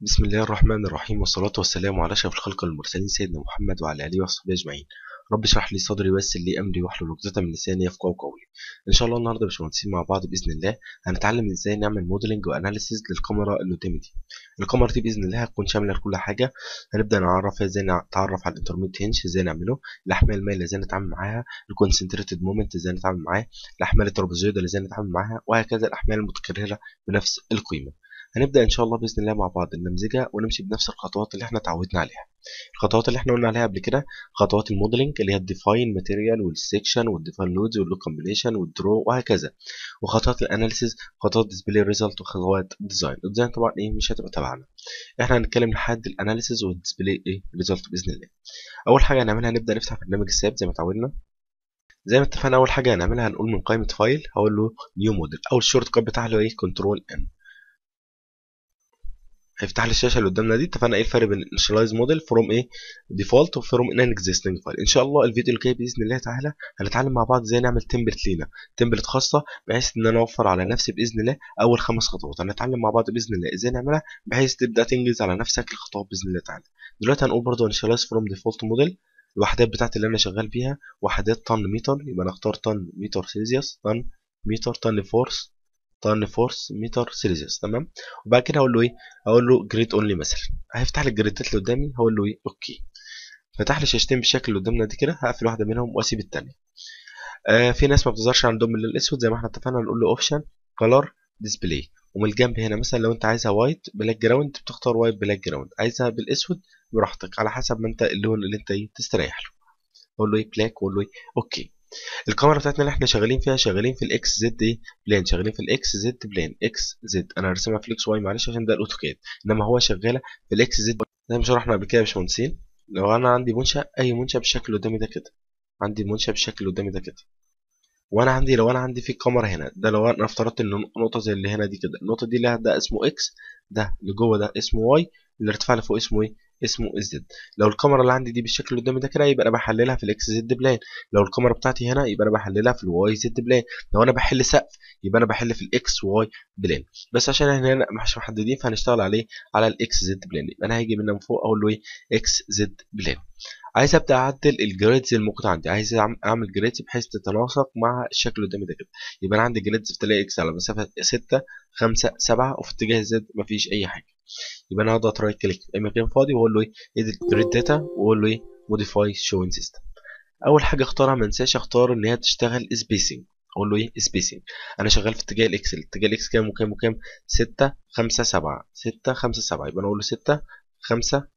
بسم الله الرحمن الرحيم والصلاة والسلام على أشرف الخلق المرسلين سيدنا محمد وعلى آله وصحبه أجمعين رب اشرح لي صدري ويسر لي أمري واحلل عقدة من لساني يفقهوا قولي إن شاء الله النهاردة يا باشمهندسين مع بعض بإذن الله هنتعلم إزاي نعمل موديلنج وأناليسيز للكاميرا اللي قدامي دي الكاميرا دي بإذن الله هتكون شاملة لكل حاجة هنبدأ نعرف إزاي نتعرف على الانترميت هنج إزاي نعمله الأحمال المائلة إزاي نتعامل معاها الكونسنتريتد مومنت إزاي نتعامل معاه الأحمال الترابيزويدال إزاي نتعامل معاها وهكذا الأحمال المتكررة بنفس القيمة هنبدأ إن شاء الله بإذن الله مع بعض النمذجة ونمشي بنفس الخطوات اللي احنا اتعودنا عليها الخطوات اللي احنا قلنا عليها قبل كده خطوات الموديلنج اللي هي الديفاين ماتيريال والسكشن والديفاين لودز واللود كومبينيشن والدرو وهكذا وخطوات الاناليسيز خطوات ديسبلاي ريزلت وخطوات الديزاين الديزاين طبعا ايه مش هتبقى تبعنا احنا هنتكلم لحد الاناليسيز والديسبلاي ايه ريزلت باذن الله اول حاجه هنعملها نبدا نفتح برنامج الساب زي ما اتعودنا زي ما اتفقنا اول حاجه هنعملها هنقول من قائمه فايل هقول له نيو موديل او الشورت كات بتاعها اللي هو ايه كنترول ان هيفتح لي الشاشه اللي قدامنا دي اتفقنا ايه الفرق بين initialize موديل فروم ايه ديفولت وفروم ان اكزيستنج فايل ان شاء الله الفيديو اللي جاي باذن الله تعالى هنتعلم مع بعض ازاي نعمل تمبلت لينا تمبلت خاصه بحيث ان انا اوفر على نفسي باذن الله اول خمس خطوات هنتعلم مع بعض باذن الله ازاي نعملها بحيث تبدا تنجز على نفسك الخطوات باذن الله تعالى دلوقتي هنقول برضو initialize فروم ديفولت موديل الوحدات بتاعتي اللي انا شغال بيها وحدات طن متر يبقى نختار طن متر سيلسيوس طن متر طن فورس طن فورس متر سيلسيوس تمام وبعد كده هقول له ايه هقول له جريد اونلي مثلا هيفتح لي الجريدات اللي قدامي هقول له ايه اوكي فتح لي شاشتين بالشكل اللي قدامنا دي كده هقفل واحده منهم واسيب الثانيه آه في ناس ما بتظهرش عندهم اللون الاسود زي ما احنا اتفقنا نقول له اوبشن كلر ديسبلاي ومن الجنب هنا مثلا لو انت عايزها وايت بلاك جراوند بتختار وايت بلاك جراوند عايزها بالاسود براحتك على حسب ما انت اللون اللي انت ايه تستريح له اقول له ايه بلاك واقول له ايه اوكي الكاميرا بتاعتنا اللي احنا شغالين فيها شغالين في الاكس زد ايه بلان شغالين في الاكس زد بلان اكس زد انا راسمها في الاكس واي معلش عشان ده الاوتوكاد انما هو شغاله في الاكس زد زي ما شرحنا قبل كده يا باشمهندسين لو انا عندي منشا اي منشا بالشكل اللي قدامي ده كده عندي منشا بالشكل اللي قدامي ده كده وانا عندي لو انا عندي في كاميرا هنا ده لو انا افترضت ان نقطه زي اللي هنا دي كده النقطه دي اللي ده اسمه اكس ده اللي جوه ده اسمه واي الارتفاع اللي فوق اسمه ايه اسمه زد لو الكاميرا اللي عندي دي بالشكل اللي قدامي ده كده يبقى انا بحللها في الاكس زد بلان لو الكاميرا بتاعتي هنا يبقى انا بحللها في الواي زد بلان لو انا بحل سقف يبقى انا بحل في الاكس واي بلان بس عشان احنا هنا مش محددين فهنشتغل عليه على الاكس زد بلان يبقى انا هاجي من من فوق اقول له ايه اكس زد بلان عايز ابدا اعدل الجريدز الموجوده عندي عايز اعمل جريدز بحيث تتناسق مع الشكل اللي قدامي ده كده يبقى انا عندي جريدز في تلاقي اكس على مسافه 6 5 7 وفي اتجاه زد مفيش اي حاجه يبقى انا هضغط رايت كليك في اي مكان فاضي واقول له ايه اديت جريد داتا واقول له ايه موديفاي شوينج سيستم اول حاجه اختارها ما انساش اختار ان هي تشتغل سبيسنج اقول له ايه سبيسنج انا شغال في اتجاه الاكسل اتجاه الاكس كام وكام وكام 6 5 7 6 5 7 يبقى انا اقول له 6 5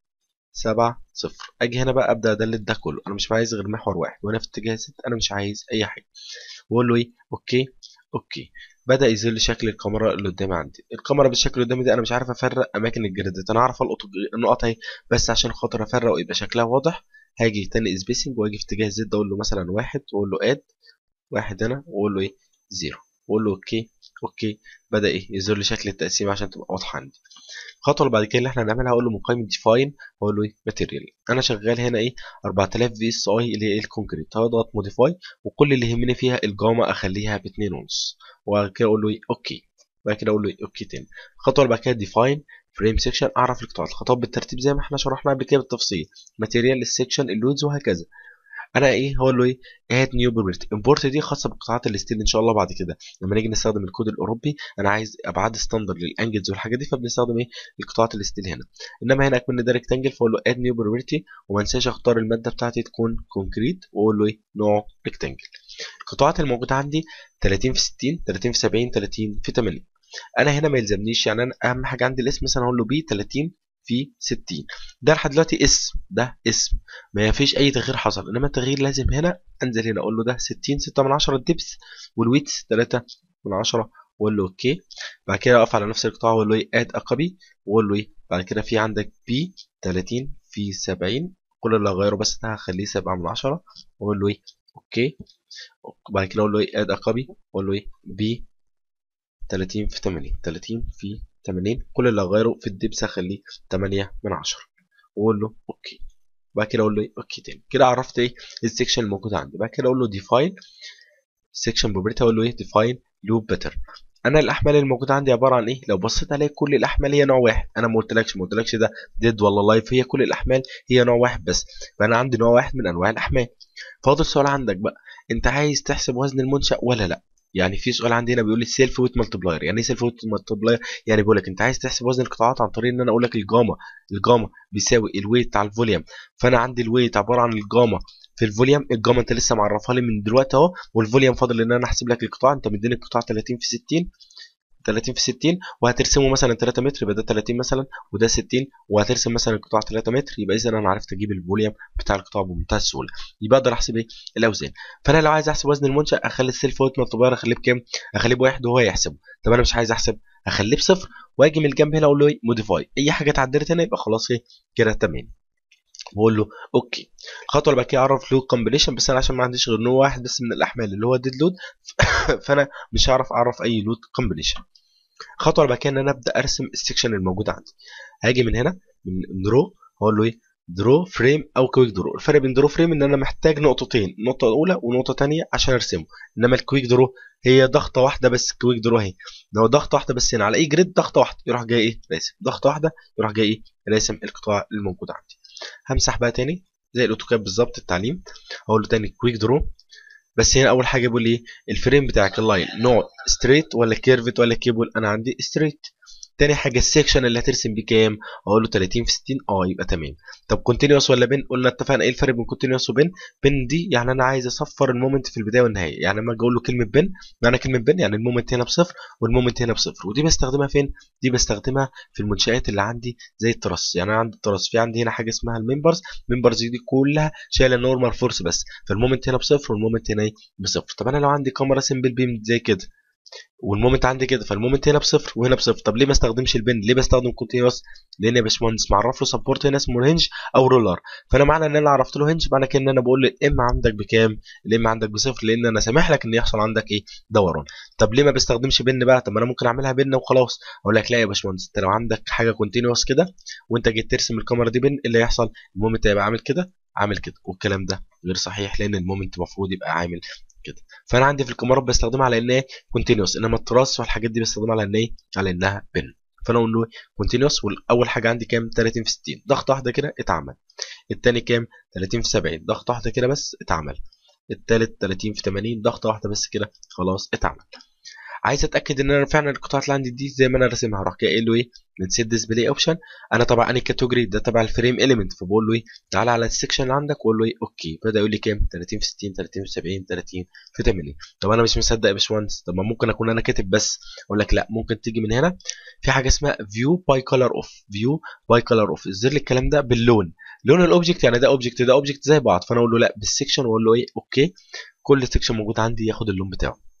7 0 اجي هنا بقى ابدا ادلت ده كله انا مش عايز غير محور واحد وانا في اتجاه 6 انا مش عايز اي حاجه واقول له ايه اوكي اوكي بدا يظهر لي شكل الكاميرا اللي قدامي عندي الكاميرا بالشكل اللي قدامي دي انا مش عارف افرق اماكن الجريدات انا اعرف القط النقط اهي بس عشان خاطر افرق ويبقى شكلها واضح هاجي تاني سبيسنج واجي في اتجاه زد اقول له مثلا واحد واقول له اد واحد هنا واقول له ايه زيرو واقول له اوكي اوكي بدا ايه يظهر لي شكل التقسيم عشان تبقى واضحه عندي الخطوه اللي بعد كده اللي احنا هنعملها هقول له من قائمه ديفاين هقول له ايه ماتيريال انا شغال هنا ايه 4000 في اس اي اللي هي الكونكريت هضغط موديفاي وكل اللي يهمني فيها الجاما اخليها ب 2 ونص وبعد كده اقول له ايه اوكي بعد كده اقول له ايه اوكي تاني الخطوه اللي بعد كده ديفاين فريم سيكشن اعرف القطاعات الخطوات بالترتيب زي ما احنا شرحنا قبل كده بالتفصيل ماتيريال السيكشن اللودز وهكذا انا ايه هقول له ايه اد نيو بروبرتي امبورت دي خاصه بقطاعات الستيل ان شاء الله بعد كده لما نيجي نستخدم الكود الاوروبي انا عايز ابعاد ستاندر للانجلز والحاجات دي فبنستخدم ايه القطاعات الستيل هنا انما هنا اكمل ده ريكتانجل فاقول له اد نيو بروبرتي وما انساش اختار الماده بتاعتي تكون كونكريت واقول له ايه نوع ريكتانجل القطاعات الموجوده عندي 30 في 60 30 في 70 30 في 80 انا هنا ما يلزمنيش يعني انا اهم حاجه عندي الاسم مثلا هقول له بي 30 في 60 ده لحد دلوقتي اسم ده اسم ما فيش اي تغيير حصل انما التغيير لازم هنا انزل هنا اقول له ده 60 6 من 10 الدبس والويتس 3 من 10 واقول له اوكي بعد كده اقف على نفس القطاع واقول له ايه اد اقبي واقول له ايه بعد كده في عندك بي 30 في 70 كل اللي هغيره بس ده هخليه 7 من 10 واقول له ايه اوكي بعد كده اقول له ايه اد اقبي واقول له ايه بي 30 في 80 30 في 80 كل اللي هغيره في الدبس هخليه 8 من 10 واقول له اوكي بعد كده اقول له ايه اوكي تاني كده عرفت ايه السكشن الموجود عندي بعد كده اقول له ديفاين سكشن بروبرتي اقول له ايه ديفاين لوب باترن انا الاحمال الموجوده عندي عباره عن ايه لو بصيت عليه كل الاحمال هي نوع واحد انا ما قلتلكش ما قلتلكش ده ديد ولا لايف هي كل الاحمال هي نوع واحد بس فانا عندي نوع واحد من انواع الاحمال فاضل سؤال عندك بقى انت عايز تحسب وزن المنشا ولا لا يعني في سؤال عندي هنا بيقول لي سيلف ويت مالتبلاير يعني ايه سيلف ويت مالتبلاير يعني بيقول لك انت عايز تحسب وزن القطاعات عن طريق ان انا اقول لك الجاما الجاما بيساوي الويت على الفوليوم فانا عندي الويت عباره عن الجاما في الفوليوم الجاما انت لسه معرفها لي من دلوقتي اهو والفوليوم فاضل ان انا احسب لك القطاع انت مديني القطاع 30 في 60 30 في 60 وهترسمه مثلا 3 متر يبقى ده 30 مثلا وده 60 وهترسم مثلا القطاع 3 متر يبقى اذا انا عرفت اجيب الفوليوم بتاع القطاع بمنتهى السهوله يبقى اقدر احسب ايه الاوزان فانا لو عايز احسب وزن المنشا اخلي السيلف ويت مالتبلاير اخليه بكام اخليه بواحد وهو يحسبه طب انا مش عايز احسب اخليه بصفر واجي من الجنب هنا اقول له ايه موديفاي اي حاجه اتعدلت هنا يبقى خلاص ايه كده تمام واقول له اوكي الخطوه اللي بعد كده اعرف لود كومبينيشن بس انا عشان ما عنديش غير نوع واحد بس من الاحمال اللي هو ديد لود فانا مش هعرف اعرف اي لود كومبينيشن الخطوه اللي بعد كده ان انا ابدا ارسم السكشن الموجود عندي هاجي من هنا من درو هقول له ايه درو فريم او كويك درو الفرق بين درو فريم ان انا محتاج نقطتين نقطه اولى ونقطه ثانيه عشان ارسمه انما الكويك درو هي ضغطه واحده بس كويك درو اهي لو ضغطه واحده بس هنا على اي جريد ضغطه واحده يروح جاي ايه راسم ضغطه واحده يروح جاي ايه راسم القطاع الموجود عندي همسح بقى تاني زي الاوتوكاد بالظبط التعليم اقول له تاني كويك درو بس هنا اول حاجه بيقول لي الفريم بتاعك اللاين نوع ستريت ولا كيرفت ولا كيبل انا عندي ستريت تاني حاجه السكشن اللي هترسم بيه كام اقول له 30 في 60 اه يبقى تمام طب كونتينوس ولا بين قلنا اتفقنا ايه الفرق بين كونتينوس وبين بين دي يعني انا عايز اصفر المومنت في البدايه والنهايه يعني لما اجي اقول له كلمه بين معنى كلمه بين يعني المومنت هنا بصفر والمومنت هنا بصفر ودي بستخدمها فين دي بستخدمها في المنشات اللي عندي زي الترس يعني انا عندي الترس في عندي هنا حاجه اسمها الممبرز الممبرز دي كلها شايله نورمال فورس بس فالمومنت هنا بصفر والمومنت هنا بصفر طب انا لو عندي كاميرا سمبل بيم زي كده والمومنت عندي كده فالمومنت هنا بصفر وهنا بصفر طب ليه ما استخدمش البن ليه بستخدم كونتينوس لان يا باشمهندس معرف له سبورت هنا اسمه هنج او رولر فانا معنى ان انا عرفت له هنج معنى كده ان انا بقول له الام عندك بكام الام عندك بصفر لان انا سامح لك ان يحصل عندك ايه دوران طب ليه ما بستخدمش بن بقى طب ما انا ممكن اعملها بن وخلاص اقول لك لا يا باشمهندس انت لو عندك حاجه كونتينوس كده وانت جيت ترسم الكاميرا دي بن اللي هيحصل المومنت هيبقى عامل كده عامل كده والكلام ده غير صحيح لان المومنت المفروض يبقى عامل كده فانا عندي في الكاميرات بستخدمها على ان هي كونتينوس انما التراس والحاجات دي بستخدمها على ان ايه على انها بن فانا اقول له كونتينوس واول حاجه عندي كام 30 في 60 ضغطه واحده كده اتعمل الثاني كام 30 في 70 ضغطه واحده كده بس اتعمل الثالث 30 في 80 ضغطه واحده بس كده خلاص اتعمل عايز اتاكد ان انا فعلا القطاعات اللي عندي دي زي ما انا راسمها اروح جاي قايل له ايه من سيت ديسبلاي اوبشن انا طبعا انهي كاتيجوري ده تبع الفريم اليمنت فبقول له ايه تعالى على السكشن اللي عندك واقول له ايه اوكي بدا يقول لي كام 30 في 60 30 في 70 30 في 80 طب انا مش مصدق يا باشمهندس طب ما ممكن اكون انا كاتب بس اقول لك لا ممكن تيجي من هنا في حاجه اسمها فيو باي كلر اوف فيو باي كلر اوف ازر لي الكلام ده باللون لون الاوبجكت يعني ده اوبجكت ده اوبجكت زي بعض فانا اقول له لا بالسكشن واقول له ايه اوكي كل سكشن موجود عندي ياخد اللون بتاعه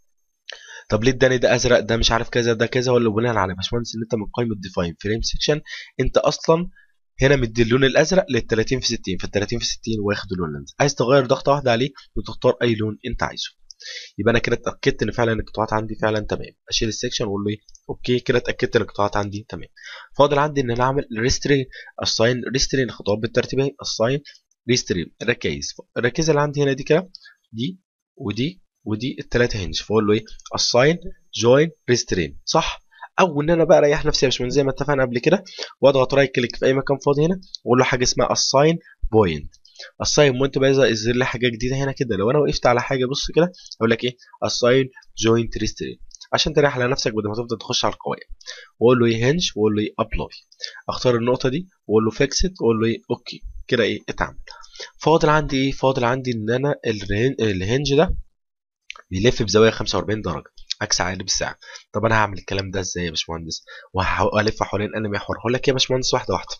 طب ليه اداني ده ازرق ده مش عارف كذا ده كذا ولا بناء على باشمهندس ان انت من قائمه ديفاين فريم سيكشن انت اصلا هنا مدي اللون الازرق لل 30 في 60 فال 30 في 60 واخد اللون الازرق عايز تغير ضغطه واحده عليه وتختار اي لون انت عايزه يبقى انا كده اتاكدت ان فعلا القطاعات عندي فعلا تمام اشيل السكشن واقول له ايه اوكي كده اتاكدت ان القطاعات عندي تمام فاضل عندي ان انا اعمل ريسترين اساين ريسترين الخطوات بالترتيب اهي اساين ريسترين الركايز الركايز اللي عندي هنا دي كده دي ودي ودي الثلاثه هنج فاقول له ايه اساين جوين ريسترين صح او ان انا بقى اريح نفسي يا باشمهندس زي ما اتفقنا قبل كده واضغط رايت كليك في اي مكان فاضي هنا واقول له حاجه اسمها اساين بوينت اساين بوينت بقى يظهر لي حاجه جديده هنا كده لو انا وقفت على حاجه بص كده اقول لك ايه اساين جوينت ريسترين عشان تريح على نفسك بدل ما تفضل تخش على القوائم واقول له ايه هنج واقول له ايه ابلاي اختار النقطه دي واقول له فيكسد واقول له ايه اوكي كده ايه اتعمل فاضل عندي ايه فاضل عندي ان انا الهنج ده بيلف بزاويه 45 درجه عكس عقارب الساعه طب انا هعمل الكلام ده ازاي يا باشمهندس وهلف حوالين انهي محور هقول لك يا باشمهندس واحده واحده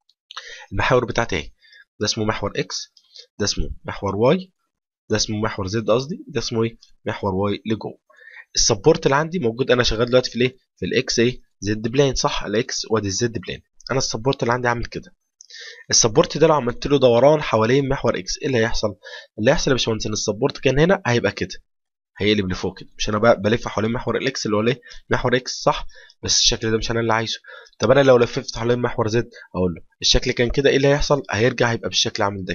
المحاور بتاعتي ايه ده اسمه محور اكس ده اسمه محور واي ده اسمه محور زد قصدي ده اسمه ايه محور واي لجوه السبورت اللي عندي موجود انا شغال دلوقتي في الايه في الاكس ايه زد بلان صح الاكس وادي الزد بلان انا السبورت اللي عندي عامل كده السبورت ده لو عملت له دوران حوالين محور اكس ايه اللي هيحصل اللي هيحصل يا باشمهندس ان السبورت كان هنا هيبقى كده هيقلب لفوق كده مش انا بقى بلف حوالين محور الاكس اللي هو ايه محور اكس صح بس الشكل ده مش انا اللي عايزه طب انا لو لففت حوالين محور زد اقول له الشكل كان كده ايه اللي هيحصل هيرجع هيبقى بالشكل عامل ده كده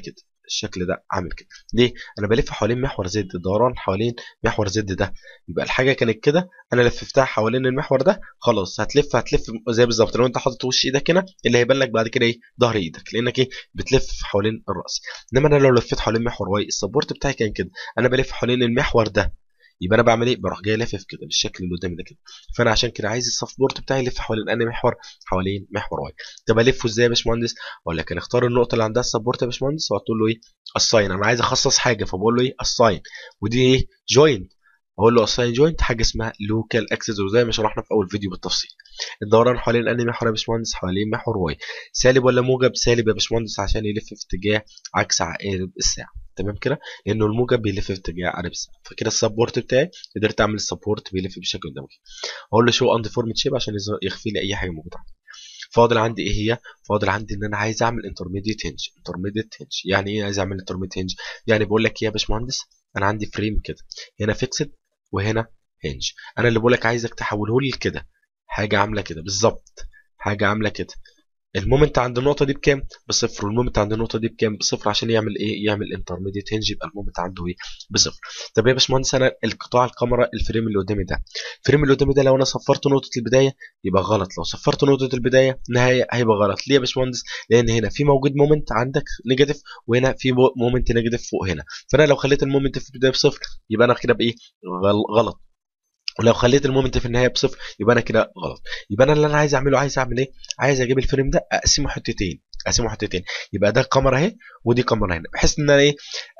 الشكل ده عامل كده ليه انا بلف حوالين محور زد دوران حوالين محور زد ده يبقى الحاجه كانت كده انا لففتها حوالين المحور ده خلاص هتلف هتلف زي بالظبط لو انت حاطط وش ايدك هنا اللي هيبان لك بعد كده ايه ظهر ايدك لانك ايه بتلف حوالين الراس انما انا لو لفيت حوالين محور واي السبورت بتاعي كان كده انا بلف حوالين المحور ده يبقى انا بعمل ايه بروح جاي لافف كده بالشكل اللي قدامي ده كده فانا عشان كده عايز السبورت بتاعي يلف حوالين انهي محور حوالين محور واي طب الفه ازاي يا باشمهندس اقول لك اختار النقطه اللي عندها السبورت يا باشمهندس وهتقول له ايه الساين انا عايز اخصص حاجه فبقول له ايه الساين ودي ايه جوينت اقول له اساين جوينت حاجه اسمها لوكال اكسس وزي ما شرحنا في اول فيديو بالتفصيل الدوران حوالين انهي محور يا باشمهندس حوالين محور واي سالب ولا موجب سالب يا باشمهندس عشان يلف في اتجاه عكس عقارب الساعه تمام كده لانه الموجب بيلف في اتجاه عقارب الساعه فكده السبورت بتاعي قدرت اعمل السبورت بيلف بالشكل ده اقول له شو انديفورمد شيب عشان يخفي لي اي حاجه موجوده عندي فاضل عندي ايه هي فاضل عندي ان انا عايز اعمل انترميديت هنج انترميديت هنج يعني ايه عايز اعمل انترميديت هنج يعني بقول لك يا باشمهندس انا عندي فريم كده هنا فيكسد وهنا هنج انا اللي بقول لك عايزك تحوله لي كده حاجه عامله كده بالظبط حاجه عامله كده المومنت عند النقطه دي بكام بصفر والمومنت عند النقطه دي بكام بصفر عشان يعمل ايه يعمل انترميديت هنج يبقى المومنت عنده ايه بصفر طب يا باشمهندس انا القطاع الكاميرا الفريم اللي قدامي ده الفريم اللي قدامي ده لو انا صفرت نقطه البدايه يبقى غلط لو صفرت نقطه البدايه النهايه هيبقى غلط ليه يا باشمهندس لان هنا في موجود مومنت عندك نيجاتيف وهنا في مومنت نيجاتيف فوق هنا فانا لو خليت المومنت في البدايه بصفر يبقى انا كده بايه غلط ولو خليت المومنت في النهايه بصفر يبقى انا كده غلط يبقى انا اللي انا عايز اعمله عايز اعمل ايه عايز اجيب الفريم ده اقسمه حتتين اقسمه حتتين يبقى ده كاميرا اهي ودي كاميرا هنا بحيث ان انا ايه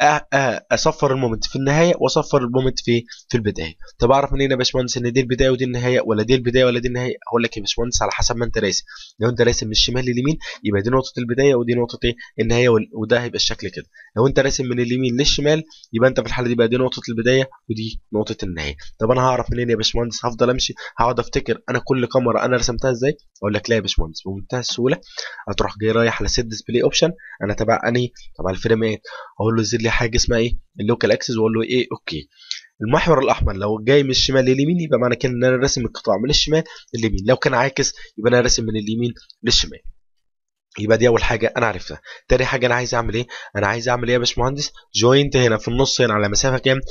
اصفر المومنت في النهايه واصفر المومنت في في البدايه طب اعرف منين يا باشمهندس ان دي البدايه ودي النهايه ولا دي البدايه ولا دي النهايه هقول لك يا باشمهندس على حسب ما انت راسم لو انت راسم من الشمال لليمين يبقى دي نقطه البدايه ودي نقطه ايه النهايه وده هيبقى الشكل كده لو انت راسم من اليمين للشمال يبقى انت في الحاله دي بقى دي نقطه البدايه ودي نقطه النهايه طب انا هعرف منين يا باشمهندس هفضل امشي هقعد افتكر انا كل كاميرا انا رسمتها ازاي اقول لك لا يا باشمهندس بمنتهى السهوله هتروح جاي رايح على سيت ديسبلاي اوبشن انا تبع انهي تبع الفريمات اقول له زد لي حاجه اسمها ايه اللوكال اكسس واقول له ايه اوكي المحور الاحمر لو جاي من الشمال لليمين يبقى معنى كده ان انا راسم القطاع من الشمال لليمين لو كان عاكس يبقى انا راسم من اليمين للشمال يبقى دي اول حاجه انا عرفتها تاني حاجه انا عايز اعمل ايه انا عايز اعمل ايه يا باشمهندس جوينت هنا في النص هنا على مسافه كام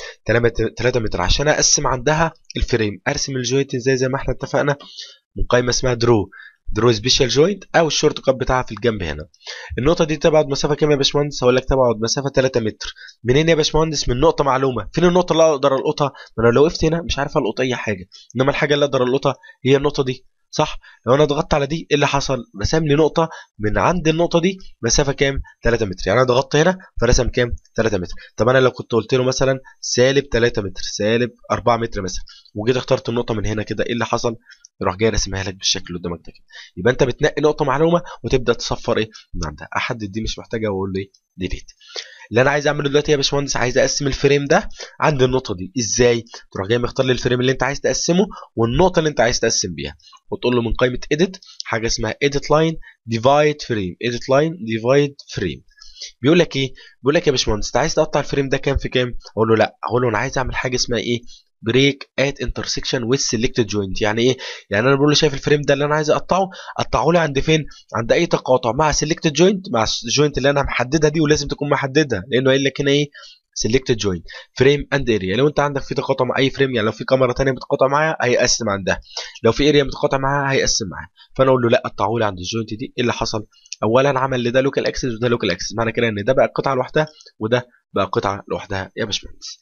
3 متر عشان اقسم عندها الفريم ارسم الجوينت ازاي زي ما احنا اتفقنا من قائمه اسمها درو درو سبيشال جوينت او الشورت كات بتاعها في الجنب هنا النقطه دي تبعد مسافه كام يا باشمهندس هقول لك تبعد مسافه 3 متر منين يا باشمهندس من نقطه معلومه فين النقطه اللي اقدر القطها ما انا لو وقفت هنا مش عارف القط اي حاجه انما الحاجه اللي اقدر القطها هي النقطه دي صح لو انا ضغطت على دي ايه اللي حصل رسم لي نقطه من عند النقطه دي مسافه كام 3 متر يعني انا ضغطت هنا فرسم كام 3 متر طب انا لو كنت قلت له مثلا سالب 3 متر سالب 4 متر مثلا وجيت اخترت النقطه من هنا كده ايه اللي حصل يروح جاي راسمها لك بالشكل اللي قدامك ده كده يبقى انت بتنقي نقطه معلومه وتبدا تصفر ايه من عندها احدد دي مش محتاجه واقول له ايه ديليت اللي انا عايز اعمله دلوقتي يا باشمهندس عايز اقسم الفريم ده عند النقطه دي ازاي تروح جاي مختار لي الفريم اللي انت عايز تقسمه والنقطه اللي انت عايز تقسم بيها وتقول له من قائمه edit حاجه اسمها edit line divide frame edit line divide frame بيقول لك ايه بيقول لك يا باشمهندس انت عايز تقطع الفريم ده كام في كام اقول له لا اقول له انا عايز اعمل حاجه اسمها ايه بريك ات انترسكشن ويز سيلكتد جوينت يعني ايه يعني انا بقول له شايف الفريم ده اللي انا عايز اقطعه اقطعه لي عند فين عند اي تقاطع مع سيلكتد جوينت مع الجوينت اللي انا محددها دي ولازم تكون محددها لانه قايل لك هنا ايه سيلكتد جوينت فريم اند اريا لو انت عندك في تقاطع مع اي فريم يعني لو في كاميرا ثانيه بتقاطع معاها هيقسم عندها لو في اريا متقاطع معاها هيقسم معاها فانا اقول له لا قطعه لي عند الجوينت دي ايه اللي حصل اولا عمل لي ده لوكال اكسس وده لوكال اكسس معنى كده ان ده بقى قطعه لوحدها وده بقى قطعه لوحدها يا باشمهندس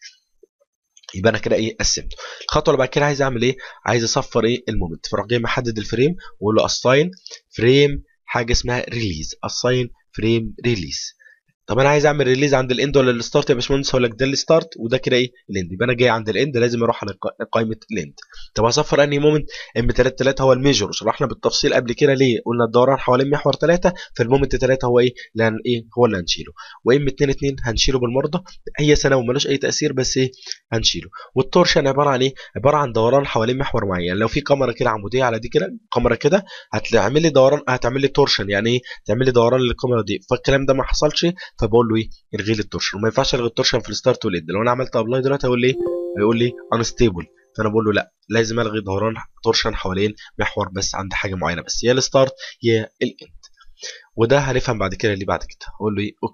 يبقى انا كده ايه قسمته الخطوه اللي بعد كده عايز اعمل ايه عايز اصفر ايه المومنت فراح جاي محدد الفريم واقول له اساين فريم حاجه اسمها ريليز اساين فريم ريليز طب انا عايز اعمل ريليز عند الاند ولا الستارت يا باشمهندس هقول لك ده الستارت وده كده ايه الاند يبقى انا جاي عند الاند لازم اروح على قائمه الاند طب هصفر انهي مومنت ام 3 3 هو الميجور شرحنا بالتفصيل قبل كده ليه قلنا الدوران حوالين محور 3 فالمومنت 3 هو ايه لان ايه هو اللي هنشيله وام 2 2 هنشيله بالمرضى هي ثانوي ملوش اي تاثير بس ايه هنشيله والتورشن عباره عن ايه عباره عن دوران حوالين محور معين يعني لو في كاميرا كده عموديه على دي كده كاميرا كده هتعمل لي دوران هتعمل لي تورشن يعني ايه تعمل لي دوران للكاميرا دي فالكلام ده ما حصلش فبقول له ايه الغي لي التورشن وما ينفعش الغي التورشن في الستارت والاند لو انا عملت ابلاي دلوقتي هيقول لي هيقول لي انستيبل فانا بقول له لا لازم الغي دوران تورشن حوالين محور بس عند حاجه معينه بس يا الستارت يا الاند وده هنفهم بعد كده اللي بعد كده اقول له ايه اوكي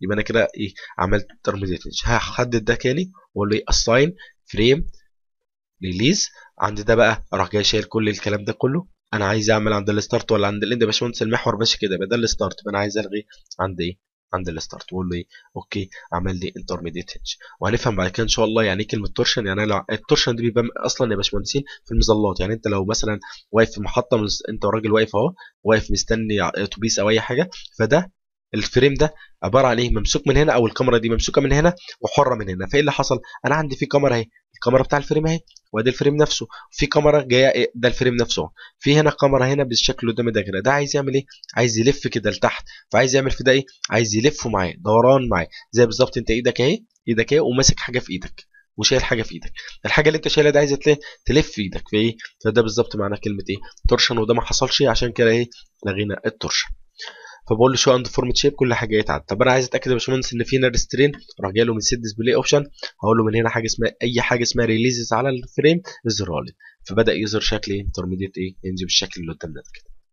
يبقى انا كده ايه عملت ترمينيتنج هحدد ده تاني واقول له اساين فريم ريليز عند ده بقى اروح جاي شايل كل الكلام ده كله انا عايز اعمل عند الستارت ولا عند الاند يا باشمهندس المحور ماشي كده يبقى ده الستارت يبقى انا عايز الغي عند ايه عند الستارت واقول له ايه اوكي عمل لي انترميديت هنج وهنفهم بعد كده ان شاء الله يعني ايه كلمه تورشن يعني لو التورشن دي بيبقى اصلا يا باشمهندسين في المظلات يعني انت لو مثلا واقف في محطه مز... انت راجل واقف اهو واقف مستني اتوبيس او اي حاجه فده الفريم ده عباره عن ايه ممسوك من هنا او الكاميرا دي ممسوكه من هنا وحره من هنا فايه اللي حصل انا عندي في كاميرا اهي الكاميرا بتاع الفريم اهي وادي الفريم نفسه في كاميرا جايه ده الفريم نفسه في هنا كاميرا هنا بالشكل اللي قدامي ده كده ده عايز يعمل ايه عايز يلف كده لتحت فعايز يعمل في ده ايه عايز يلفه معاه دوران معاه زي بالظبط انت ايدك اهي ايدك اهي وماسك حاجه في ايدك وشايل حاجه في ايدك الحاجه اللي انت شايلها دي عايزه تلف في ايدك في ايه فده بالظبط معنى كلمه ايه تورشن وده ما حصلش عشان كده ايه لغينا التورشن فبقول له شو اند فورمت شيب كل حاجه يتعدل طب انا عايز اتاكد يا باشمهندس ان في هنا ريسترين اروح جاي له من سيت ديسبلاي اوبشن هقول له من هنا حاجه اسمها اي حاجه اسمها ريليزز على الفريم اظهرها لي فبدا يظهر شكل ايه انترميديت ايه ينزل بالشكل اللي قدامنا ده كده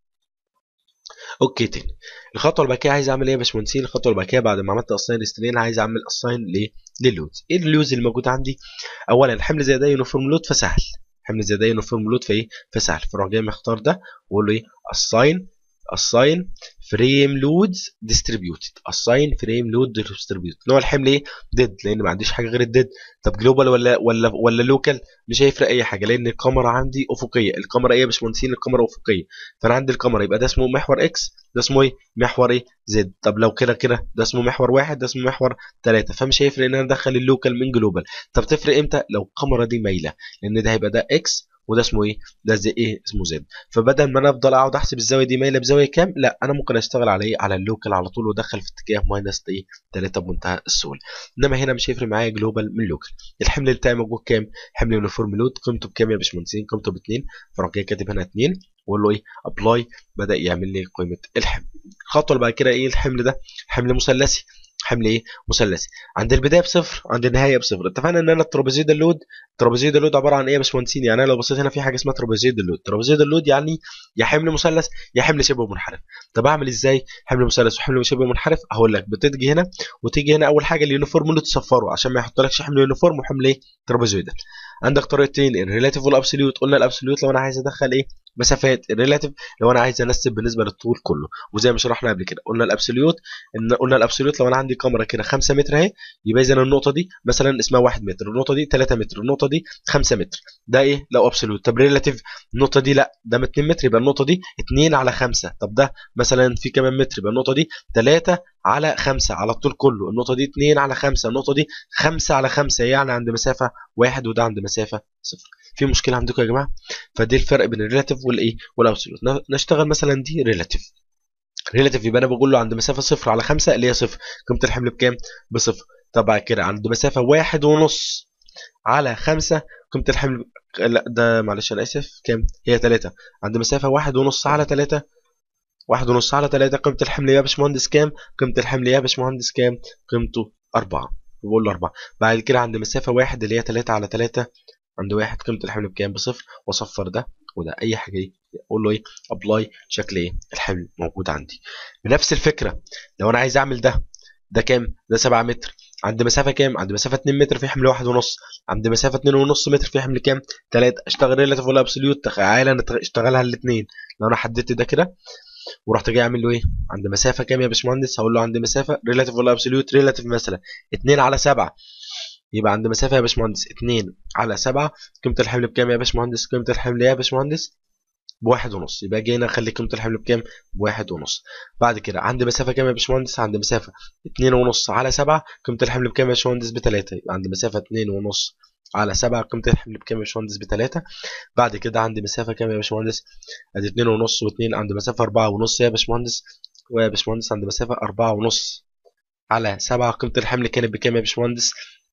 اوكي تاني الخطوه اللي بعد كده عايز اعمل ايه يا باشمهندسين الخطوه اللي بعد كده بعد ما عملت اساين ريسترين عايز اعمل اساين ليه للودز ايه اللودز اللي موجود عندي اولا الحمل زي ده يونيفورم لود فسهل حمل زي ده يونيفورم لود فايه فسهل فاروح جاي مختار ده واقول له ايه اساين assign frame loads distributed assign frame load distributed نوع الحمل ايه ديد لان ما عنديش حاجه غير الديد طب جلوبال ولا ولا ولا لوكال مش هيفرق اي حاجه لان الكاميرا عندي افقيه الكاميرا ايه يا باشمهندسين الكاميرا افقيه فانا عندي الكاميرا يبقى ده اسمه محور اكس ده اسمه ايه محور ايه زد طب لو كده كده ده اسمه محور واحد ده اسمه محور ثلاثة فمش هيفرق ان انا ادخل اللوكال من جلوبال طب تفرق امتى لو الكاميرا دي مايله لان ده هيبقى ده اكس وده اسمه ايه ده زي ايه اسمه زد فبدل ما انا افضل اقعد احسب الزاويه دي مايله بزاويه كام لا انا ممكن اشتغل على ايه على اللوكال على طول وادخل في اتجاه ماينس ايه 3 بمنتهى السهوله انما هنا مش هيفرق معايا جلوبال من لوكال الحمل بتاعي موجود كام حمل يونيفورم لود قيمته بكام يا باشمهندسين قيمته ب 2 فاروح جاي كاتب هنا 2 واقول له ايه ابلاي بدا يعمل لي قيمه الحمل الخطوه اللي بعد كده ايه الحمل ده حمل مثلثي حمل ايه مثلثي عند البدايه بصفر عند النهايه بصفر اتفقنا ان انا الترابيزيد اللود الترابيزيد اللود عباره عن ايه يا باشمهندسين يعني انا لو بصيت هنا في حاجه اسمها ترابيزيد اللود ترابيزيد اللود يعني يا حمل مثلث يا حمل شبه منحرف طب اعمل ازاي حمل مثلث وحمل شبه منحرف هقول لك بتيجي هنا وتيجي هنا اول حاجه اليونيفورم اللي تصفره عشان ما يحطلكش حمل يونيفورم وحمل ايه ترابيزويدال عندك طريقتين الريلاتيف والابسوليوت قلنا الابسوليوت لو انا عايز ادخل ايه مسافات الريلاتيف لو انا عايز انسب بالنسبه للطول كله وزي ما شرحنا قبل كده قلنا الابسوليوت ان قلنا الابسوليوت لو انا عندي كاميرا كده 5 متر اهي يبقى اذا النقطه دي مثلا اسمها 1 متر النقطه دي 3 متر النقطه دي 5 متر ده ايه لو ابسوليوت طب ريلاتيف النقطه دي لا ده 2 متر يبقى النقطه دي 2 على 5 طب ده مثلا في كمان متر يبقى النقطه دي 3 على 5 على الطول كله النقطه دي 2 على 5 النقطه دي 5 على 5 يعني عند مسافه 1 وده عند مسافه 0 في مشكله عندكم يا جماعه فدي الفرق بين الريلاتيف والايه والابسولوت نشتغل مثلا دي ريلاتيف ريلاتيف يبقى انا بقول له عند مسافه 0 على 5 اللي هي 0 قيمه الحمل بكام بصفر طبعا كده عند مسافه واحد ونص على 5 قيمه الحمل لا ده معلش انا اسف كام هي 3 عند مسافه واحد ونص على 3 واحد ونص على 3 قيمه الحمل يا باشمهندس كام قيمه الحمل يا باشمهندس كام قيمته 4 بقول له 4 بعد كده عند مسافه واحد اللي هي 3 على 3 عند واحد قيمه الحمل بكام بصفر واصفر ده وده اي حاجه دي اقول له ايه ابلاي شكل ايه الحمل موجود عندي بنفس الفكره لو انا عايز اعمل ده ده كام ده 7 متر عند مسافه كام عند مسافه 2 متر في حمل واحد ونص عند مسافه 2 ونص متر في حمل كام 3 اشتغل ريلاتيف ولا ابسوليوت تخيل انا اشتغلها الاثنين لو انا حددت ده كده ورحت جاي اعمل له ايه عند مسافه كام يا باشمهندس هقول له عند مسافه ريلاتيف ولا ابسوليوت ريلاتيف مثلا 2 على 7 يبقى عند مسافه يا باشمهندس 2 على 7 قيمه الحمل بكام يا باشمهندس قيمه الحمل يا باشمهندس بواحد ونص يبقى جينا اخلي قيمه الحمل بكام بواحد ونص بعد كده عند مسافه كام يا باشمهندس عند مسافه 2 ونص على 7 قيمه الحمل بكام يا باشمهندس ب 3 يبقى عند مسافه 2 ونص على 7 قيمه الحمل بكام يا باشمهندس ب 3 بعد كده عندي مسافه كام يا باشمهندس ادي 2 ونص و2 عند مسافه 4 ونص يا باشمهندس ويا باشمهندس عند مسافه 4 ونص على 7 قيمه الحمل كانت بكام يا باشمهندس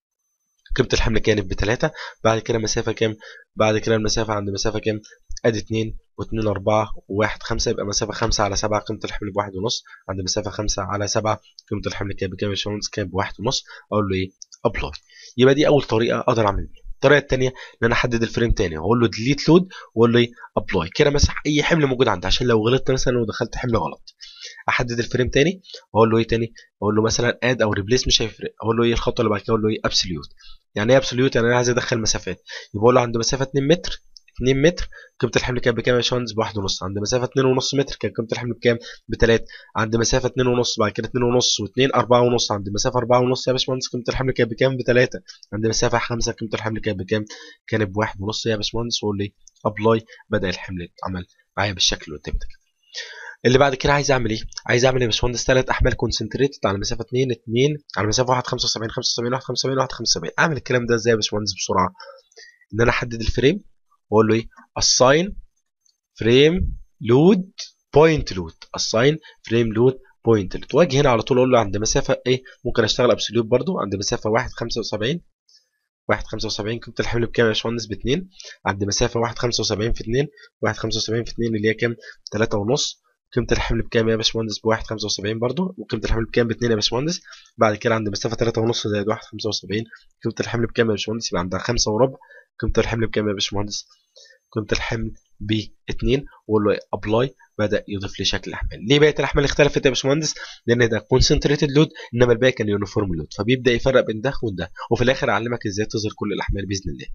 قيمه الحمل كانت بتلاتة بعد كده مسافه كام بعد كده المسافه عند مسافه كام ادي 2 و2 4 و1 5 يبقى مسافه 5 على 7 قيمه الحمل بواحد ونص عند مسافه 5 على 7 قيمه الحمل كانت بكام يا باشمهندس كانت بواحد ونص اقول له ايه ابلاي يبقى دي اول طريقه اقدر اعمل بيها الطريقه الثانيه ان انا احدد الفريم تاني واقول له ديليت لود واقول له ايه ابلاي كده مسح اي حمل موجود عندي عشان لو غلطت مثلا ودخلت حمل غلط احدد الفريم تاني واقول له ايه تاني اقول له مثلا اد او ريبليس مش هيفرق اقول له ايه الخطوه اللي بعد كده اقول له ايه ابسوليوت يعني ايه ابسوليوت يعني انا عايز ادخل مسافات يبقى اقول له عند مسافه 2 متر 2 متر قيمه الحمل كانت بكام يا باشمهندس بواحد ونص عند مسافه 2 ونص متر كانت قيمه الحمل بكام ب 3 عند مسافه 2 ونص بعد كده 2 ونص و2 4 ونص عند مسافه 4 ونص يا باشمهندس قيمه الحمل كانت بكام ب 3 عند مسافه 5 قيمه الحمل كانت بكام كانت بواحد ونص يا باشمهندس واقول لي ابلاي بدا الحمل يتعمل معايا بالشكل اللي قدامك اللي بعد كده عايز اعمل ايه عايز اعمل يا باشمهندس ثلاث احمال كونسنتريتد على مسافه 2 2 على مسافه 1 75 75 1 75 1 75 اعمل الكلام ده ازاي يا باشمهندس بسرعه ان انا احدد الفريم واقول له ايه assign frame load point load assign frame load point load واجي هنا على طول اقول له عند مسافه ايه ممكن اشتغل ابسوليوت برضو عند مسافه 1 75 1 75 قيمه الحمل بكام يا باشمهندس ب 2 عند مسافه 1 75 في 2 1 75 في 2 اللي هي كام 3 ونص قيمه الحمل بكام يا باشمهندس ب 1 75 برضو وقيمه الحمل بكام ب 2 يا باشمهندس بعد كده عند مسافه 3 ونص زائد 1 75 قيمه الحمل بكام يا باشمهندس يبقى عندها 5 وربع قيمه الحمل بكام يا باشمهندس قيمه الحمل ب 2 واقول له ابلاي بدا يضيف لي شكل الاحمال ليه بقيه الاحمال اختلفت يا باشمهندس لان ده كونسنتريتد لود انما الباقي كان يونيفورم لود فبيبدا يفرق بين ده وده وفي الاخر اعلمك ازاي تظهر كل الاحمال باذن الله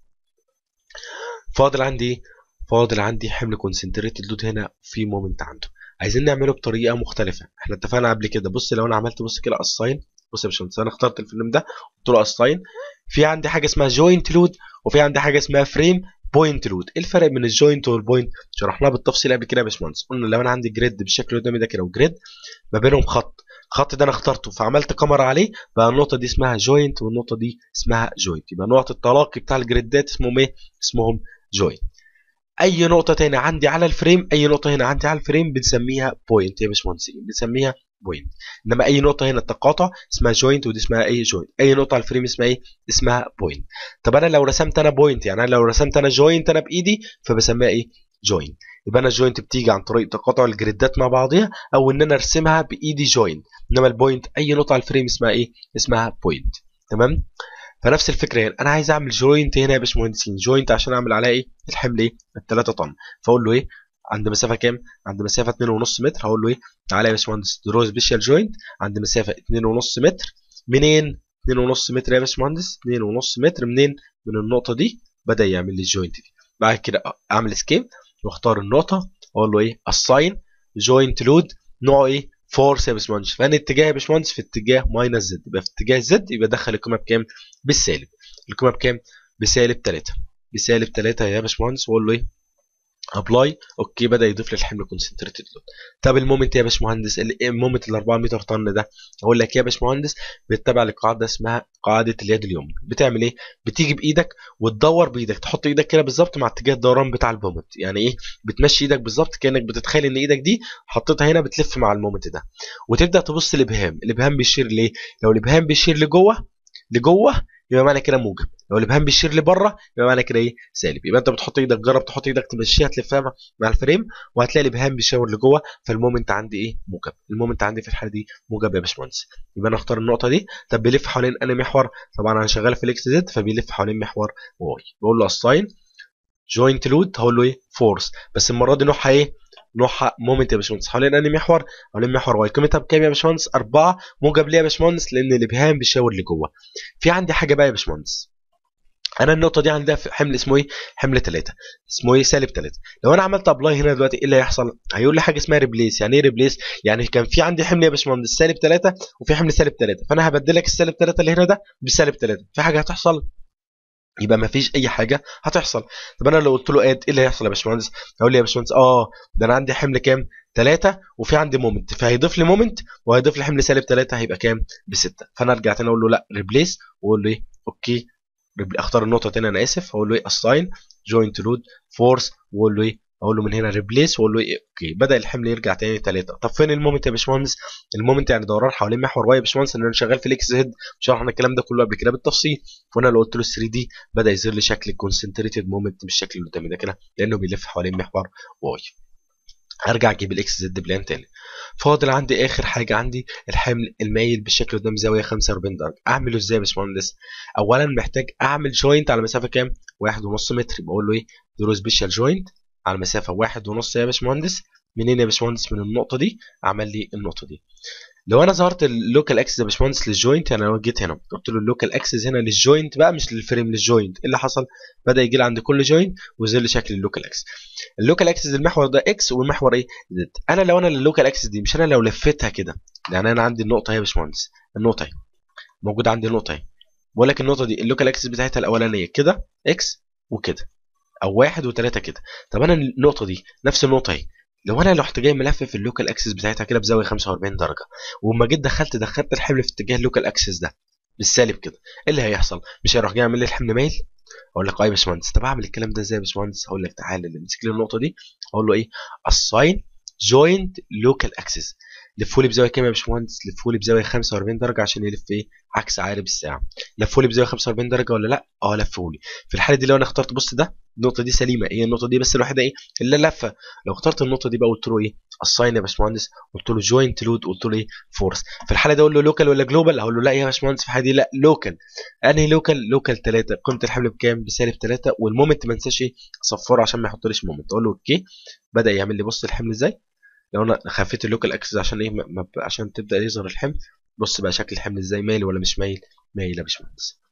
فاضل عندي ايه فاضل عندي حمل كونسنتريتد لود هنا في مومنت عنده عايزين نعمله بطريقه مختلفه احنا اتفقنا قبل كده بص لو انا عملت بص كده اساين بص يا باشمهندس انا اخترت الفيلم ده قلت له اساين في عندي حاجه اسمها جوينت لود وفي عندي حاجه اسمها فريم بوينت لود ايه الفرق بين الجوينت والبوينت شرحناه بالتفصيل قبل كده يا باشمهندس قلنا لو انا عندي جريد بالشكل اللي قدامي ده كده وجريد ما بينهم خط الخط ده انا اخترته فعملت كاميرا عليه بقى النقطه دي اسمها جوينت والنقطه دي اسمها جوينت يبقى نقط التلاقي بتاع الجريدات اسمهم ايه اسمهم جوينت اي نقطه تاني عندي على الفريم اي نقطه هنا عندي على الفريم بنسميها بوينت يا باشمهندس بنسميها بوينت انما اي نقطه هنا التقاطع اسمها جوينت ودي اسمها ايه جوينت اي نقطه على الفريم اسمها ايه اسمها بوينت طب انا لو رسمت انا بوينت يعني انا لو رسمت انا جوينت انا بايدي فبسميها ايه جوينت يبقى انا الجوينت بتيجي عن طريق تقاطع الجريدات مع بعضها او ان انا ارسمها بايدي جوينت انما البوينت اي نقطه على الفريم اسمها ايه اسمها بوينت تمام فنفس الفكره هنا انا عايز اعمل جوينت هنا يا باشمهندسين جوينت عشان اعمل عليها ايه الحمل ايه ال 3 طن فاقول له ايه عند مسافه كام عند مسافه 2.5 متر هقول له ايه تعالى يا باشمهندس درو سبيشال جوينت عند مسافه 2.5 متر منين 2.5 متر يا باشمهندس 2.5 متر منين من النقطه دي بدا يعمل لي الجوينت دي بعد كده اعمل سكيب واختار النقطه اقول له ايه اساين جوينت لود نوعه ايه فورس يا باشمهندس فانا اتجاه يا باشمهندس في اتجاه ماينس زد يبقى في اتجاه زد يبقى دخل القيمه بكام بالسالب القيمه بكام بسالب 3 بسالب 3 يا باشمهندس واقول له ايه ابلاي اوكي بدا يضيف لي الحمل كونسنتريتد لود طب المومنت يا باشمهندس المومنت ال 4 متر طن ده اقول لك يا باشمهندس بيتبع لقاعده اسمها قاعده اليد اليمنى بتعمل ايه بتيجي بايدك وتدور بايدك تحط ايدك كده بالظبط مع اتجاه الدوران بتاع المومنت يعني ايه بتمشي ايدك بالظبط كانك بتتخيل ان ايدك دي حطيتها هنا بتلف مع المومنت ده وتبدا تبص الابهام الابهام بيشير ليه لو الابهام بيشير لجوه لجوه يبقى معنى كده موجب لو الابهام بيشير لبره يبقى معنى كده ايه سالب يبقى انت بتحط ايدك جرب تحط ايدك تمشيها تلفها مع الفريم وهتلاقي الابهام بيشاور لجوه فالمومنت عندي ايه موجب المومنت عندي في الحاله دي موجب يا باشمهندس يبقى انا اختار النقطه دي طب بيلف حوالين انهي محور طبعا انا شغال في الاكس زد فبيلف حوالين محور واي بقول له اساين جوينت لود هقول له ايه فورس بس المره دي نوعها ايه نوعها مومنت يا باشمهندس حوالين انهي محور حوالين محور واي قيمتها بكام يا باشمهندس 4 موجب ليه يا باشمهندس لان الابهام بيشاور لجوه في عندي حاجه بقى يا باشمهندس انا النقطه دي عندها حمل اسمه ايه حمل 3 اسمه ايه سالب 3 لو انا عملت ابلاي هنا دلوقتي ايه اللي هيحصل هيقول لي حاجه اسمها ريبليس يعني ايه ريبليس يعني كان في عندي حمل يا باشمهندس سالب 3 وفي حمل سالب 3 فانا هبدل لك السالب 3 اللي هنا ده بسالب 3 في حاجه هتحصل يبقى ما فيش اي حاجه هتحصل طب انا لو قلت له اد ايه اللي هيحصل يا باشمهندس هيقول لي يا باشمهندس اه ده انا عندي حمل كام 3 وفي عندي مومنت فهيضيف لي مومنت وهيضيف لي حمل سالب 3 هيبقى كام ب 6 فانا ارجع تاني اقول له لا ريبليس واقول له ايه اوكي اختار النقطه تاني انا اسف اقول له ايه اساين جوينت لود فورس واقول له ايه اقول له من هنا ريبليس واقول له ايه اوكي بدا الحمل يرجع تاني 3 طب فين المومنت يا باشمهندس المومنت يعني دوران حوالين محور واي يا باشمهندس ان انا شغال في الاكس زد شرحنا الكلام ده كله قبل كده بالتفصيل وانا لو قلت له 3 دي بدا يظهر لي شكل الكونسنتريتد مومنت بالشكل اللي قدامي ده كده لانه بيلف حوالين محور واي هرجع اجيب الاكس زد بلان تاني فاضل عندي اخر حاجه عندي الحمل المايل بالشكل قدام زاويه 45 درجه اعمله ازاي يا باشمهندس اولا محتاج اعمل جوينت على مسافه كام 1.5 متر بقول له ايه درو سبيشال جوينت على مسافه 1.5 يا باشمهندس منين يا باشمهندس من النقطه دي عمل لي النقطه دي لو انا ظهرت اللوكال اكسس يا باشمهندس للجوينت يعني لو جيت هنا قلت له اللوكال اكسس هنا للجوينت بقى مش للفريم للجوينت ايه اللي حصل بدا يجي لي عند كل جوينت ويظهر لي شكل اللوكال اكسس اللوكال اكسس المحور ده اكس والمحور ايه زد انا لو انا اللوكال اكسس دي مش انا لو لفيتها كده يعني انا عندي النقطه اهي يا باشمهندس النقطه اهي موجوده عندي النقطه اهي بقول لك النقطه دي اللوكال اكسس بتاعتها الاولانيه كده اكس وكده او واحد وثلاثه كده طب انا النقطه دي نفس النقطه اهي لو انا رحت جاي ملفف اللوكال اكسس بتاعتها كده بزاويه 45 درجه وما جيت دخلت دخلت الحمل في اتجاه اللوكال اكسس ده بالسالب كده ايه اللي هيحصل مش هيروح جاي يعمل لي الحمل مايل اقول لك اه يا باشمهندس طب اعمل الكلام ده ازاي يا باشمهندس هقول لك تعالى اللي مسك لي النقطه دي اقول له ايه assign joint local axis لفولي بزاويه كام يا باشمهندس لفولي بزاويه 45 درجه عشان يلف ايه عكس عقارب الساعه لفولي بزاويه 45 درجه ولا لا اه لفولي في الحاله دي لو انا اخترت بص ده النقطه دي سليمه هي النقطه دي بس الوحيده ايه اللي لفه لو اخترت النقطه دي بقى قلت له ايه الساين يا باشمهندس قلت له جوينت لود قلت له ايه فورس في الحاله دي اقول له لوكال ولا جلوبال هقول له لا يا باشمهندس في الحاله دي لا لوكال انهي لوكال لوكال 3 قيمه الحمل بكام بسالب 3 والمومنت ما انساش ايه اصفره عشان ما يحطليش مومنت اقول له اوكي بدا يعمل لي بص الحمل ازاي لو انا خفيت اللوكال اكسس عشان ايه ما عشان تبدا يظهر الحمل بص بقى شكل الحمل ازاي مايل ولا مش مايل مايل يا باشمهندس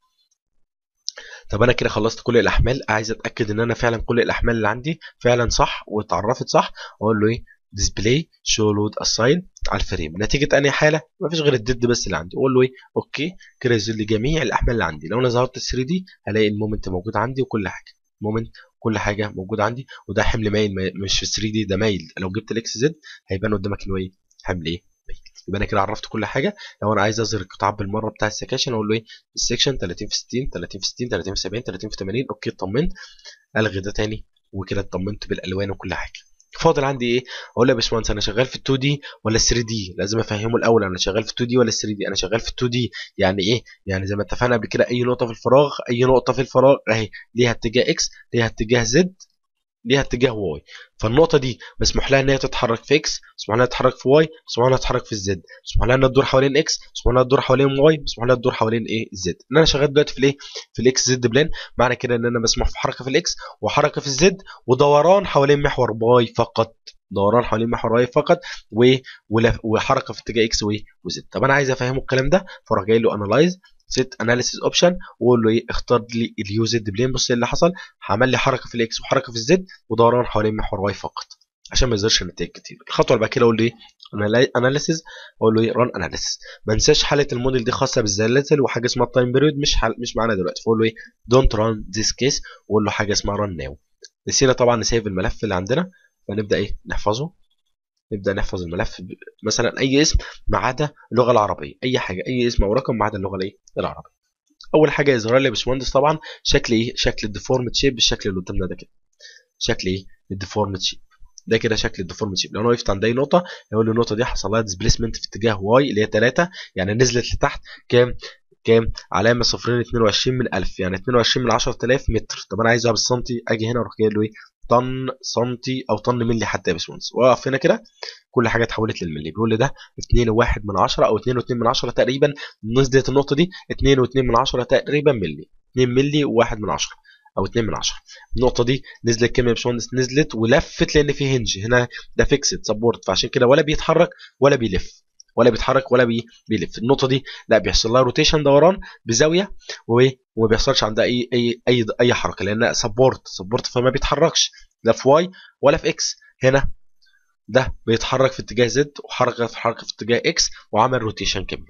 طب انا كده خلصت كل الاحمال عايز اتاكد ان انا فعلا كل الاحمال اللي عندي فعلا صح واتعرفت صح اقول له ايه ديسبلاي شو لود اساين على الفريم نتيجه انهي حاله مفيش غير الديد بس اللي عندي اقول له ايه اوكي كده يظهر لي جميع الاحمال اللي عندي لو انا ظهرت 3 دي هلاقي المومنت موجود عندي وكل حاجه مومنت كل حاجه موجوده عندي وده حمل مايل مش في 3 دي ده مايل لو جبت الاكس زد هيبان قدامك انه ايه حمل ايه مايل يبقى انا كده عرفت كل حاجه لو انا عايز اظهر القطاع بالمره بتاع السكاشن اقول له ايه السكشن 30 في 60 30 في 60 30 في 70 30 في 80 اوكي اطمنت الغي ده تاني وكده اطمنت بالالوان وكل حاجه فاضل عندي ايه اقول له يا باشمهندس انا شغال في ال 2 دي ولا 3 دي لازم افهمه الاول انا شغال في 2 دي ولا 3 دي انا شغال في 2 دي يعني ايه يعني زي ما اتفقنا قبل كده اي نقطه في الفراغ اي نقطه في الفراغ اهي ليها اتجاه اكس ليها اتجاه زد ليها اتجاه واي فالنقطه دي مسموح لها ان هي تتحرك في اكس مسموح لها تتحرك في واي مسموح لها تتحرك في الزد مسموح لها انها تدور حوالين اكس مسموح لها تدور حوالين واي مسموح لها تدور حوالين ايه الزد ان انا شغال دلوقتي في الايه في الاكس زد بلان معنى كده ان انا مسموح في حركه في الاكس وحركه في الزد ودوران حوالين محور باي فقط دوران حوالين محور واي فقط و... وحركه في اتجاه اكس وزد طب انا عايز افهمه الكلام ده فاروح جاي له انالايز سيت اناليسيس اوبشن واقول له ايه اختار لي اليو زد بلين بص ايه اللي حصل عمل لي حركه في الاكس وحركه في الزد ودوران حوالين محور واي فقط عشان ما يظهرش النتائج كتير الخطوه اللي بعد كده اقول له ايه اناليسيس اقول له ايه ران اناليسيس ما انساش حاله الموديل دي خاصه بالزلازل وحاجه اسمها التايم بيريود مش حل... مش معانا دلوقتي فاقول له ايه دونت ران ذيس كيس واقول له حاجه اسمها ران ناو نسينا طبعا نسيف الملف اللي عندنا فنبدا ايه نحفظه نبدا نحفظ الملف مثلا اي اسم ما عدا اللغه العربيه اي حاجه اي اسم او رقم ما عدا اللغه الايه العربيه اول حاجه يظهر لي يا باشمهندس طبعا شكل ايه شكل الديفورمد شيب بالشكل اللي قدامنا ده كده شكل ايه الديفورمد شيب ده كده شكل الديفورمد شيب لو انا وقفت عند اي نقطه يقول لي النقطه دي حصل لها ديسبيسمنت في اتجاه واي اللي هي 3 يعني نزلت لتحت كام كام علامه صفرين 22 من 1000 يعني 22 من 10000 متر طب انا عايزها بالسنتي اجي هنا اروح جاي له ايه طن سنتي او طن ملي حتى يا باشمهندس واقف هنا كده كل حاجه اتحولت للملي بيقول لي ده 2.1 من 10 او 2.2 من 10 تقريبا نزلت النقطه دي 2.2 من 10 تقريبا ملي 2 ملي و1 من 10 او 2 من 10 النقطه دي نزلت كام يا باشمهندس نزلت ولفت لان في هنج هنا ده فيكسد سبورت فعشان كده ولا بيتحرك ولا بيلف ولا بيتحرك ولا بي بيلف النقطه دي لا بيحصل لها روتيشن دوران بزاويه وما بيحصلش عندها اي اي اي اي حركه لانها سبورت سبورت فما بيتحركش لا في واي ولا في اكس هنا ده بيتحرك في اتجاه زد وحركه في حركه في اتجاه اكس وعمل روتيشن كامل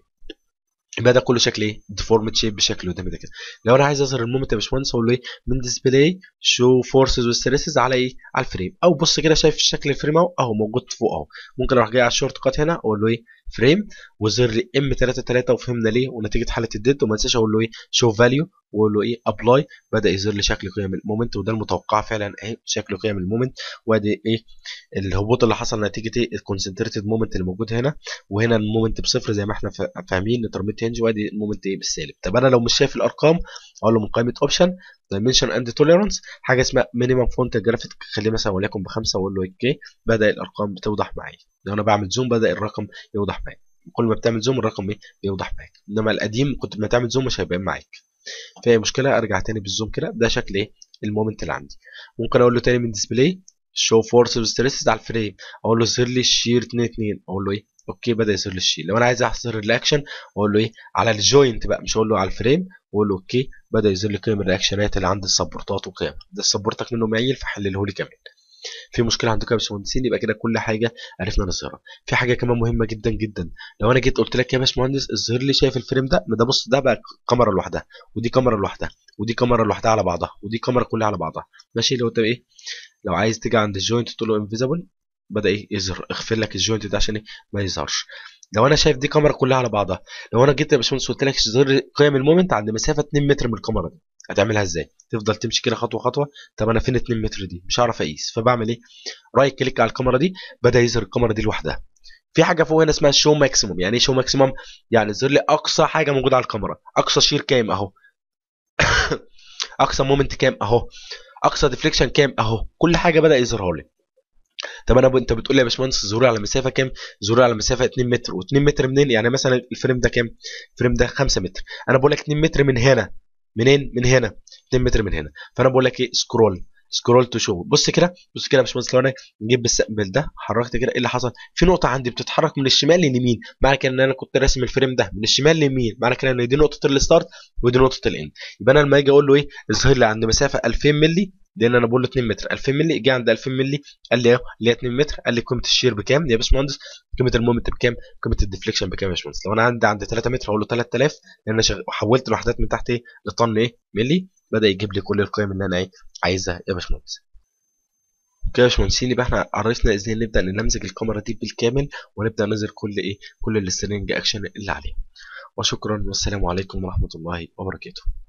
يبقى ده كله شكل ايه ديفورمد شيب بشكل قدامي ده كده لو انا عايز اظهر المومنت يا باشمهندس اقول له ايه من ديسبلاي شو فورسز وستريسز على ايه على الفريم او بص كده شايف شكل الفريم اهو اهو موجود فوق اهو ممكن اروح جاي على الشورت كات هنا اقول له ايه فريم وزر لي ام 3 3 وفهمنا ليه ونتيجه حاله الديد وما انساش اقول له ايه شو فاليو واقول له ايه ابلاي بدا يظهر لي شكل قيم المومنت وده المتوقع فعلا اهي شكل قيم المومنت وادي ايه الهبوط اللي حصل نتيجه ايه الكونسنتريتد مومنت اللي موجود هنا وهنا المومنت بصفر زي ما احنا فاهمين انترميت هنج وادي المومنت ايه بالسالب طب انا لو مش شايف الارقام اقول له من قائمه اوبشن دايمنشن اند توليرانس حاجه اسمها مينيمم فونت جرافيك خليه مثلا وليكن بخمسه واقول له اوكي بدا الارقام بتوضح معايا لو انا بعمل زوم بدا الرقم يوضح معايا كل ما بتعمل زوم الرقم ايه بيوضح معاك انما القديم كنت ما تعمل زوم مش هيبان معاك فهي مشكله ارجع تاني بالزوم كده ده شكل ايه المومنت اللي عندي ممكن اقول له تاني من ديسبلاي شو فورس ستريسز على الفريم اقول له ظهر لي الشير 2 2 اقول له ايه اوكي بدا يظهر لي الشير لو انا عايز احصر الرياكشن اقول له ايه على الجوينت بقى مش اقول له على الفريم اقول له اوكي بدا يظهر لي قيم الرياكشنات اللي عند السبورتات وقيم ده السبورتك منه معيل فحلله لي كمان في مشكله عندكم يا باشمهندسين يبقى كده كل حاجه عرفنا نظهرها في حاجه كمان مهمه جدا جدا لو انا جيت قلت لك يا باشمهندس اظهر لي شايف الفريم ده ما ده بص ده بقى كاميرا لوحدها ودي كاميرا لوحدها ودي كاميرا لوحدها على بعضها ودي كاميرا كلها على بعضها ماشي لو انت ايه لو عايز تيجي عند الجوينت تقول له انفيزبل بدا ايه يظهر اغفر لك الجوينت ده عشان ايه ما يظهرش لو انا شايف دي كاميرا كلها على بعضها لو انا جيت يا باشمهندس قلت لك ظهر لي قيم المومنت عند مسافه 2 متر من الكاميرا دي هتعملها ازاي تفضل تمشي كده خطوه خطوه طب انا فين 2 متر دي مش هعرف اقيس فبعمل ايه رايت كليك على الكاميرا دي بدا يظهر الكاميرا دي لوحدها في حاجه فوق هنا اسمها شو ماكسيموم يعني ايه شو ماكسيموم يعني يظهر لي اقصى حاجه موجوده على الكاميرا اقصى شير كام اهو اقصى مومنت كام اهو اقصى ديفليكشن كام اهو كل حاجه بدا يظهرها لي طب انا ب... انت بتقول لي يا باشمهندس ظهوري على مسافه كام ظهوري على مسافه 2 متر و2 متر منين يعني مثلا الفريم ده كام الفريم ده 5 متر انا بقول لك 2 متر من هنا منين من هنا 2 متر من هنا فانا بقول لك ايه سكرول سكرول تو شو بص كده بص كده يا باشمهندس لو انا جيت بالسقبل ده حركت كده ايه اللي حصل في نقطه عندي بتتحرك من الشمال لليمين معنى كده ان انا كنت راسم الفريم ده من الشمال لليمين معنى كده ان دي نقطه الستارت ودي نقطه الاند يبقى انا لما اجي اقول له ايه اظهر لي عند مسافه 2000 مللي لان انا بقول له 2 متر 2000 مللي جه عند 2000 مللي قال لي اهو اللي هي 2 متر قال لي قيمه الشير بكام يا باشمهندس قيمه المومنت بكام قيمه الديفليكشن بكام يا باشمهندس لو انا عندي عند 3 متر هقول له 3000 لان انا شغ... حولت الوحدات من تحت ايه لطن ايه ملي بدا يجيب لي كل القيم اللي انا ايه عايزها يا باشمهندس كده يا باشمهندسين يبقى احنا عرفنا ازاي نبدا ننمذج الكاميرا دي بالكامل ونبدا نظهر كل ايه كل السترينج اكشن اللي عليها وشكرا والسلام عليكم ورحمه الله وبركاته